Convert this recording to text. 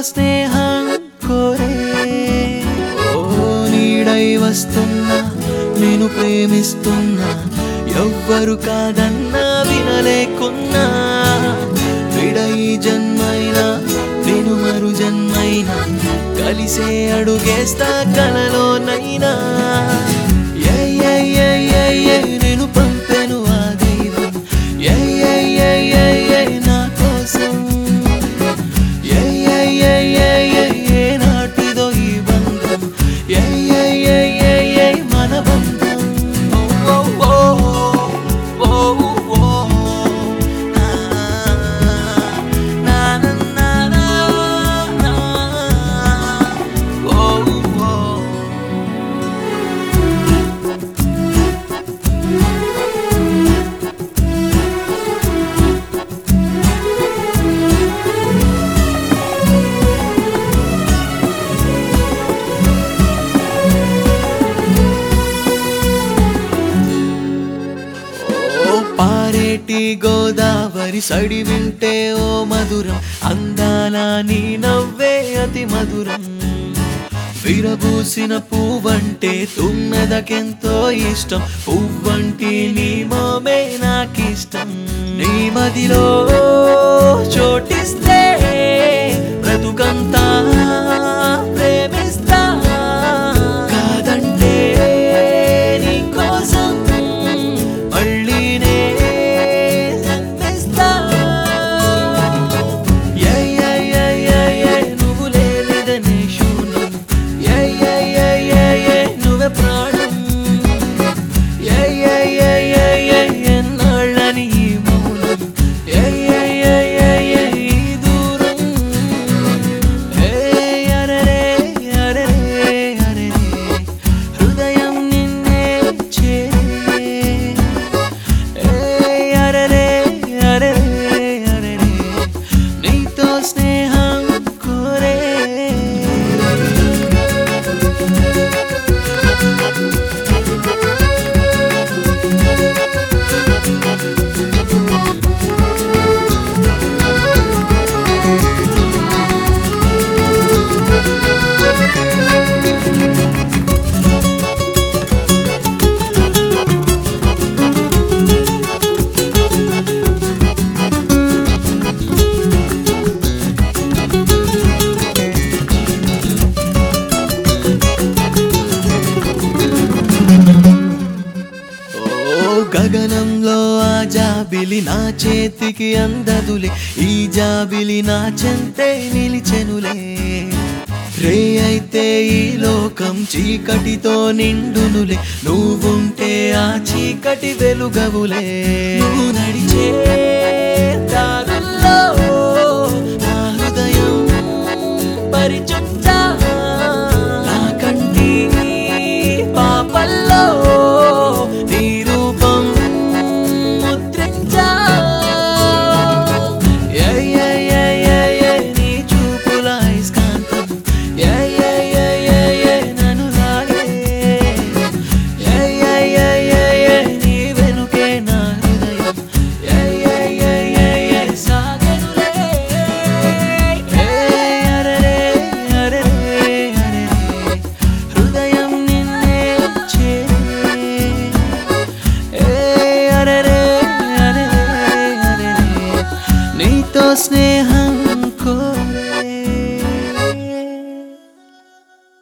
స్నేహం కోరే ఓ నీడై వస్తున్నా నేను ప్రేమిస్తున్నా ఎవ్వరు కాదన్నా వినలేకున్నా విడై జన్మైనా నేను మరు జన్మైనా కలిసే అడుగేస్తా కలలోనైనా ఏ ఏ ఏ ఏ ఏ నేను పంపెను ఆ దైవం ఏ ఏ ఏ ఏ ఏ నా కోసం ఏ ఏ ఏ ఏ ఏ ఏ నాటిదో ఈ బంధం ఏ ఏ ఏ ఏ ఏ మన బంధం ఓ ఓ ఓ ఓ ఓ నా నా నా నా నా ఓ ఓ ఓ పారేటి గోదావరి సడి వింటే ఓ మధురం అందాల నీ నవ్వే అతి మధురం విరబూసిన పువ్వంటే తుమ్మెదకెంతో ఇష్టం పువ్వంటి నీ మోమే నాకిష్టం నీ మదిలో చోటిస్తే బ్రతుకంతా ప్రేమిస్తా కాదంటే నీ కోసం మళ్ళీ నే జన్మిస్తా ఏ ఏ ఏ ఏ ఏ నువ్వు లేనిదనే శూన్యం ఏ ఏ ఏ ఏ ఏ నువ్వే ప్రాణం ఏ ఏ ఏ ఏ ఏ ఎన్నాళ్ళని ఈ మౌనం ఏ ఏ ఏ ఏ ఏ ఈ దూరం ఏ అరరే అరరే అరరే హృదయం నిన్నే చేరే ఏ అరరే అరరే అరరే నీతో స్నేహం కోరే ఓ గగనంలో ఆ జాబిలి నా చేతికి అందదులే ఈ జాబిలి నా చెంతే నిలిచెనులే రే అయితే ఈ లోకం చీకటితో నిండునులే నువ్వుంటే ఆ చీకటి వెలుగవులే నువ్వు నడిచే దారుల్లో నా హృదయం పరిచుట్టా నా కంటి పాపల్లో నీ రూపం ముద్రించా ఏ ఏ ఏ ఏ ఏ నీ చూపుల ఐస్కాంతం ఏ ఏ ఏ ఏ ఏ నన్ను లాగే ఏ ఏ ఏ ఏ ఏ నీ వెనుకే నా హృదయం ఏ ఏ ఏ ఏ ఏ సాగనులే ఏ అరరే అరరే అరరే హృదయం నిన్నే చేరే ఏ అరరే అరరే అరరే నీతో స్నేహం